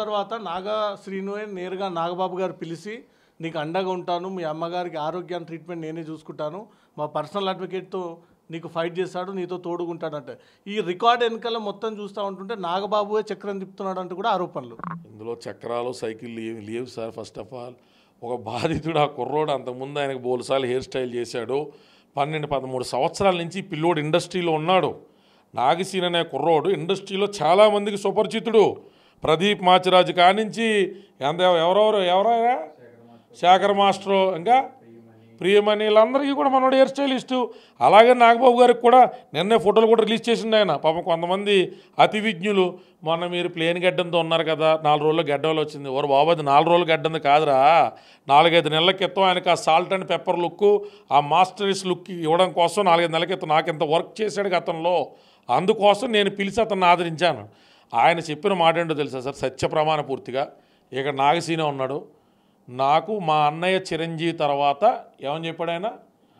తర్వాత నాగా శ్రీనువే నేరుగా నాగబాబు గారు పిలిచి నీకు అండగా ఉంటాను మీ అమ్మగారికి ఆరోగ్యాన్ని ట్రీట్మెంట్ నేనే చూసుకుంటాను మా పర్సనల్ అడ్వకేట్తో నీకు ఫైట్ చేస్తాడు నీతో తోడుకుంటాడంటే ఈ రికార్డ్ వెనకాల మొత్తం చూస్తూ ఉంటుంటే నాగబాబువే చక్రం తిప్పుతున్నాడు అంటూ కూడా ఆరోపణలు ఇందులో చక్రాలు సైకిళ్ళు ఏమి లేవు సార్ ఫస్ట్ ఆఫ్ ఆల్ ఒక బాధితుడు ఆ కుర్రోడు అంతకుముందు ఆయనకు బోలుసార్లు హెయిర్ స్టైల్ చేశాడు పన్నెండు పదమూడు సంవత్సరాల నుంచి ఈ పిల్లోడు ఇండస్ట్రీలో ఉన్నాడు నాగసీన్ అనే కుర్రోడు ఇండస్ట్రీలో చాలామందికి సుపరిచితుడు ప్రదీప్ మాచిరాజు కానించి ఎంత ఎవరెవరు ఎవరైనా శేఖర్ మాస్టరు ఇంకా ప్రియమణి వీళ్ళందరికీ కూడా మనోడు హెయిర్ స్టైలిస్టు అలాగే నాగబాబు గారికి కూడా నిన్నే ఫోటోలు కూడా రిలీజ్ చేసిండు ఆయన పాపం కొంతమంది అతి విజ్ఞులు మొన్న మీరు ప్లేన్ గడ్డంతో ఉన్నారు కదా నాలుగు రోజులు గడ్డలు వచ్చింది ఓరు బాబు అది నాలుగు రోజులు గడ్డంది కాదురా నాలుగైదు నెలల క్రితం ఆయనకు ఆ సాల్ట్ అండ్ పెప్పర్ లుక్ ఆ మాస్టర్స్ లుక్ ఇవ్వడం కోసం నాలుగైదు నెలల క్రితం నాకు ఇంత వర్క్ చేశాడు గతంలో అందుకోసం నేను పిలిచి అతన్ని ఆదరించాను ఆయన చెప్పిన మాట ఏంటో తెలుసా సార్ సత్య ప్రమాణ పూర్తిగా ఇక్కడ నాగసీనే ఉన్నాడు నాకు మా అన్నయ్య చిరంజీవి తర్వాత ఏమని చెప్పాడు ఆయన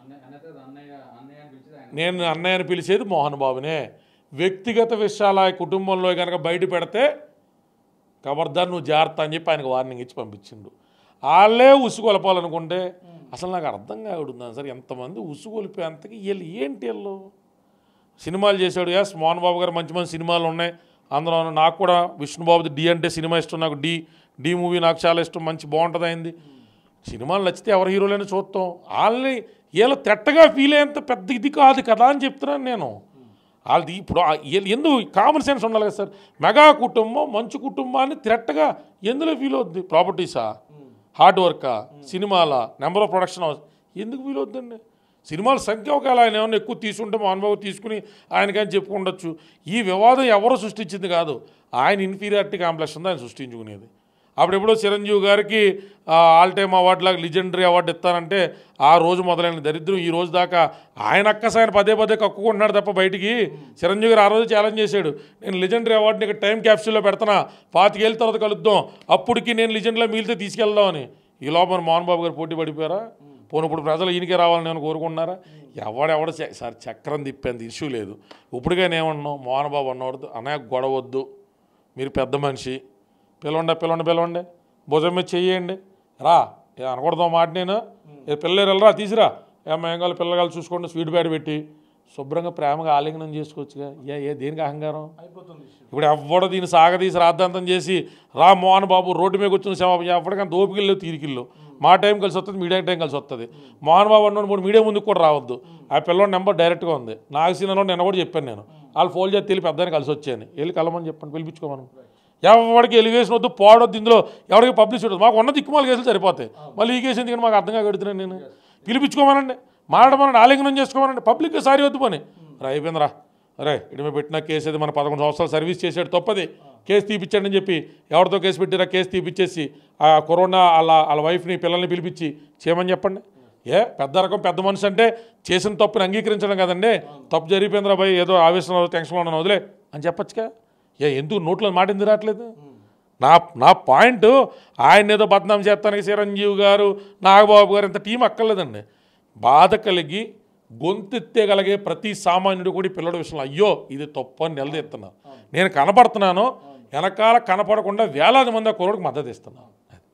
నేను అన్నయ్యని పిలిచేది మోహన్ బాబునే వ్యక్తిగత విషయాల ఈ కుటుంబంలో కనుక బయట పెడితే ఖబర్దార్ నువ్వు జాగ్రత్త అని చెప్పి ఆయనకు వార్నింగ్ ఇచ్చి పంపించిండు వాళ్ళే ఉసుగొలపాలనుకుంటే అసలు నాకు అర్థం కావడుందని సార్ ఎంతమంది ఉసుగొలిపేంతకి వీళ్ళు ఏంటి వీళ్ళు సినిమాలు చేశాడు ఎస్ మోహన్ బాబు గారు మంచి మంచి సినిమాలు ఉన్నాయి అందులో నాకు కూడా విష్ణుబాబుది డి అంటే సినిమా ఇష్టం నాకు డి డి మూవీ నాకు చాలా ఇష్టం మంచి బాగుంటుంది అయింది సినిమాలు నచ్చితే ఎవరి హీరోలైనా చూస్తాం వాళ్ళని వీళ్ళు తెట్టగా ఫీల్ అయ్యేంత పెద్ద ఇది కాదు కదా అని చెప్తున్నాను నేను వాళ్ళది ఇప్పుడు ఆ- వీళ్ళు ఎందుకు కామన్ సెన్స్ ఉండాలి కదా సార్ మెగా కుటుంబం మంచి కుటుంబాన్ని తిరట్టగా ఎందులో ఫీల్ అవుద్ది ప్రాపర్టీసా హార్డ్ వర్కా సినిమాల నెంబర్ ఆఫ్ ప్రొడక్షన్ హౌస్ ఎందుకు ఫీల్ అవుద్దండి సినిమాల సంఖ్య ఒకవేళ ఆయన ఏమైనా ఎక్కువ తీసుకుంటే మోహన్ బాబు తీసుకుని ఆయనకని చెప్పుకుండొచ్చు ఈ వివాదం ఎవరో సృష్టించింది కాదు ఆయన ఇన్ఫీరియారిటీ కాంప్లెక్స్ ఉంది ఆయన సృష్టించుకునేది అప్పుడెప్పుడో చిరంజీవి గారికి ఆల్ టైమ్ అవార్డు లాగా లిజెండరీ అవార్డు ఇస్తానంటే ఆ రోజు మొదలైన దరిద్రం ఈ రోజు దాకా ఆయన అక్కసాయన పదే పదే కక్కుకుంటున్నాడు తప్ప బయటికి చిరంజీవి గారు ఆ రోజు ఛాలెంజ్ చేశాడు నేను లిజెండరీ అవార్డుని ఇక్కడ టైం క్యాప్సూల్లో పెడతానా పాతికేళ్ళ తర్వాత కలుద్దాం అప్పటికి నేను లిజెండ్లో మిగిలితే తీసుకెళ్దాం అని ఈ లోపల మోహన్ బాబు గారు పోటీ పడిపోయారా పోను ఇప్పుడు ప్రజలు ఈయనకే రావాలని నేను కోరుకుంటున్నారా ఎవడెవడ చ- సార్ చక్రం తిప్పేంత ఇష్యూ లేదు ఇప్పటికైనా ఏమన్నాం మోహన్ బాబు అన్నవాడు అన్నయ్య గొడవద్దు మీరు పెద్ద మనిషి పిలవండి పిలవండి పిలవండి భుజం మీద చెయ్యండి రా ఏ అనకూడదు మాట నేను ఏ పిల్లలు వెళ్ళరా తీసిరా ఏమో ఏం కావాలి పిల్లగాలు చూసుకోండి స్వీట్ బ్యాడ్ పెట్టి శుభ్రంగా ప్రేమగా ఆలింగనం చేసుకోవచ్చుగా ఏ ఏ దేనికి అహంకారం అయిపోతుంది ఇప్పుడు ఎవ్వడు దీన్ని సాగదీసి రాద్ధాంతం చేసి రా మోహన్ బాబు రోడ్డు మీద వచ్చిన సేవ ఎవరికైనా దోపికిల్లు తీరికిల్లు మా టైం కలిసి వస్తుంది మీడియా టైం కలిసి వస్తుంది మోహన్ బాబు అన్న మూడు మీడియా ముందుకు కూడా రావద్దు ఆ పిల్లోడి నెంబర్ డైరెక్ట్గా ఉంది నాకు సీనియర్ నిన్న కూడా చెప్పాను నేను వాళ్ళు ఫోన్ చేసి తెలిపి పెద్దాన్ని కలిసి వచ్చాను వెళ్ళి కలమని చెప్పండి పిలిపించుకోమను ఎవరికి ఎలిగేషన్ వద్దు పోవద్దు ఇందులో ఎవరికి పబ్లిసిటీ వద్దు మాకు ఉన్న దిక్కుమాల కేసులు సరిపోతాయి మళ్ళీ ఈ కేసు ఎందుకంటే మాకు అర్థంగా కడుతున్నాను నేను పిలిపించుకోమనండి మాట్లాడమనండి ఆలింగనం చేసుకోమనండి పబ్లిక్ సారి వద్దు పని రా అయిపోయిందిరా అరే ఇటు మీద పెట్టిన కేసు అది మన పదకొండు సంవత్సరాలు సర్వీస్ చేసాడు తప్పది కేసు తీపిచ్చాడు అని చెప్పి ఎవరితో కేసు పెట్టిరా కేసు తీపిచ్చేసి ఆ కరోనా వాళ్ళ వాళ్ళ వైఫ్ని పిల్లల్ని పిలిపించి చేయమని చెప్పండి ఏ పెద్ద రకం పెద్ద మనిషి అంటే చేసిన తప్పుని అంగీకరించడం కదండి తప్పు జరిగిపోయిందిరా భయ్ ఏదో ఆవేశంలో టెన్షన్లో ఉన్నాను వదిలే అని చెప్పొచ్చుగా ఏ ఎందుకు నోట్లో మాట ఎందుకు రావట్లేదు నా నా పాయింట్ ఆయన ఏదో బద్నాం చేస్తానికి చిరంజీవి గారు నాగబాబు గారు ఇంత టీం అక్కర్లేదండి బాధ కలిగి గొంతెత్తేగలిగే ప్రతి సామాన్యుడు కూడా ఈ పిల్లడి విషయంలో అయ్యో ఇది తప్పు అని నిలదీస్తున్నా నేను కనపడుతున్నాను వెనకాల కనపడకుండా వేలాది మంది ఆ కుర్రోడికి మద్దతు ఇస్తున్నాను